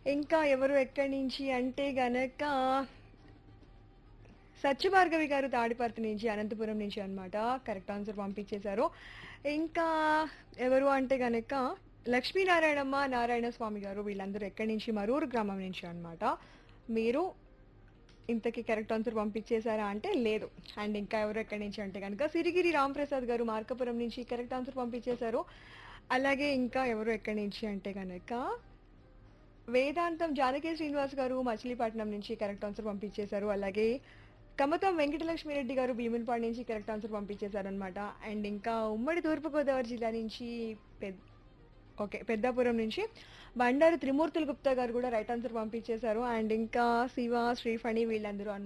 ఇంకా ఎవరు ఎక్కడి నుంచి అంటే గనక సత్యభార్గవి గారు తాడిపర్తి నుంచి అనంతపురం నుంచి అన్నమాట కరెక్ట్ ఆన్సర్ పంపించేశారు ఇంకా ఎవరు అంటే గనక లక్ష్మీనారాయణమ్మ నారాయణ స్వామి గారు వీళ్ళందరూ ఎక్కడి నుంచి మరూరు గ్రామం నుంచి అన్నమాట మీరు ఇంతకీ కరెక్ట్ ఆన్సర్ పంపించేశారా అంటే లేదు అండ్ ఇంకా ఎవరు ఎక్కడి నుంచి అంటే కనుక సిరిగిరి రాంప్రసాద్ గారు మార్కపురం నుంచి కరెక్ట్ ఆన్సర్ పంపించేశారు అలాగే ఇంకా ఎవరు ఎక్కడి నుంచి అంటే కనుక వేదాంతం జానకి శ్రీనివాస్ గారు మచిలీపట్నం నుంచి కరెక్ట్ ఆన్సర్ పంపించేశారు అలాగే కమతం వెంకటలక్ష్మి రెడ్డి గారు భీములపాడు నుంచి కరెక్ట్ ఆన్సర్ పంపించేశారు అనమాట అండ్ ఇంకా ఉమ్మడి తూర్పుగోదావరి జిల్లా నుంచి పెద్ద ఓకే పెద్దాపురం నుంచి బండారు త్రిమూర్తులు గుప్తా గారు కూడా రైట్ ఆన్సర్ పంపించేశారు అండ్ ఇంకా శివ శ్రీఫణి వీళ్ళందరూ అన్నమాట